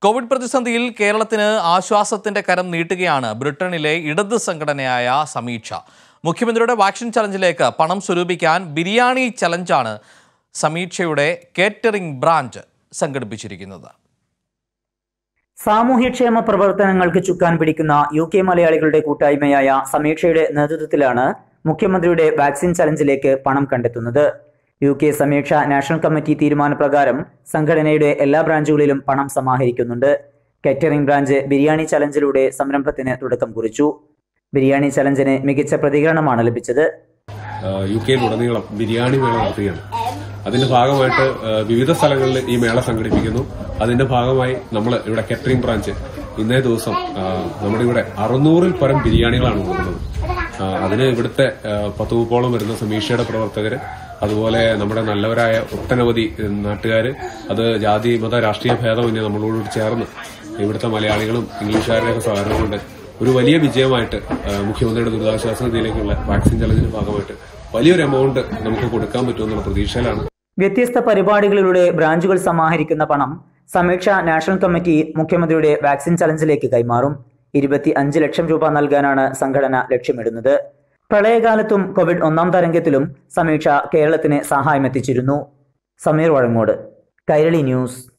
Covid പ്രതിസന്ധിയിൽ കേരളത്തിന് ആശ്വാസത്തിന്റെ കരം നീട്ടുകയാണ് ബ്രിട്ടനിലെ ഇടത് സംഘടനയായ സമീക്ഷ മുഖ്യമന്ത്രിയുടെ വാക്സിൻ ചലഞ്ചിലേക്ക് പണം സ്വരൂപിക്കാൻ ബിരിയാണി ചലഞ്ചാണ് സമീക്ഷയുടെ കേറ്ററിംഗ് ബ്രാഞ്ച് സംഘടിപ്പിച്ചിരിക്കുന്നത് സാമൂഹ്യക്ഷേമ പ്രവർത്തനങ്ങൾക്ക് ചുക്കാൻ പിടിക്കുന്ന യു കെ മലയാളികളുടെ കൂട്ടായ്മയായ സമീക്ഷയുടെ നേതൃത്വത്തിലാണ് മുഖ്യമന്ത്രിയുടെ വാക്സിൻ ചലഞ്ചിലേക്ക് പണം കണ്ടെത്തുന്നത് U K Sameeksha national committee തീരുമാനപ്രകാരം സംഘടനയുടെ എല്ലാ ബ്രാഞ്ചുകളിലും പണം സമാഹരിക്കുന്നുണ്ട് കാറ്ററിംഗ് ബ്രാഞ്ച് ബിരിയാണി ചലഞ്ചിലൂടെ സംരംഭത്തിന് തുടക്കം കുറിച്ചു ബിരിയാണി ചലഞ്ചിന് മികച്ച പ്രതികരണമാണ് ലഭിച്ചത് യു കെയിലുടനീളം ബിരിയാണി മേള നടത്തുകയാണ് അതിന്റെ ഭാഗമായിട്ട് ആ, വിവിധ സ്ഥലങ്ങളിൽ ഈ മേള സംഘടിപ്പിക്കുന്നു അതിന്റെ ഭാഗമായി നമ്മൾ ഇവിടെ കാറ്ററിംഗ് ബ്രാഞ്ച് ഇന്നേ ദിവസം ആ, നമ്മുടെ ഇവിടെ അറുന്നൂറിൽ പരം ബിരിയാണികളാണ് കൊടുക്കുന്നത് ആ, അതിന് ഇവിടുത്തെ ആ, പത്ത് മുപ്പോളം വരുന്ന സമീക്ഷയുടെ പ്രവർത്തകർ അതുപോലെ നമ്മുടെ നല്ലവരായ ഒട്ടനവധി നാട്ടുകാർ അത് ജാതി മത രാഷ്ട്രീയ ഭേദമന്യേ നമ്മളോട് ചേർന്ന് ഇവിടുത്തെ മലയാളികളും ഇംഗ്ലീഷുകാരുടെയൊക്കെ സഹകരണം കൊണ്ട് ഒരു വലിയ വിജയമായിട്ട് ആ, മുഖ്യമന്ത്രിയുടെ ദുരിതാശ്വാസ നിധിയിലേക്കുള്ള വാക്സിൻ ചലഞ്ചിന്റെ ഭാഗമായിട്ട് വലിയൊരു എമൗണ്ട് നമുക്ക് കൊടുക്കാൻ പറ്റുമെന്നുള്ള പ്രതീക്ഷയിലാണ് വ്യത്യസ്ത പരിപാടികളിലൂടെ ബ്രാഞ്ചുകൾ സമാഹരിക്കുന്ന പണം സമീക്ഷ നാഷണൽ കമ്മിറ്റി മുഖ്യമന്ത്രിയുടെ വാക്സിൻ ചലഞ്ചിലേക്ക് കൈമാറും ഇരുപത്തി അഞ്ച് ലക്ഷം രൂപ നൽകാനാണ് സംഘടന ലക്ഷ്യമിടുന്നത് പ്രളയകാലത്തും കോവിഡ് ഒന്നാം തരംഗത്തിലും സമീക്ഷ കേരളത്തിന് സഹായമെത്തിച്ചിരുന്നു സമീർ വഴങ്ങോട് കൈരളി ന്യൂസ്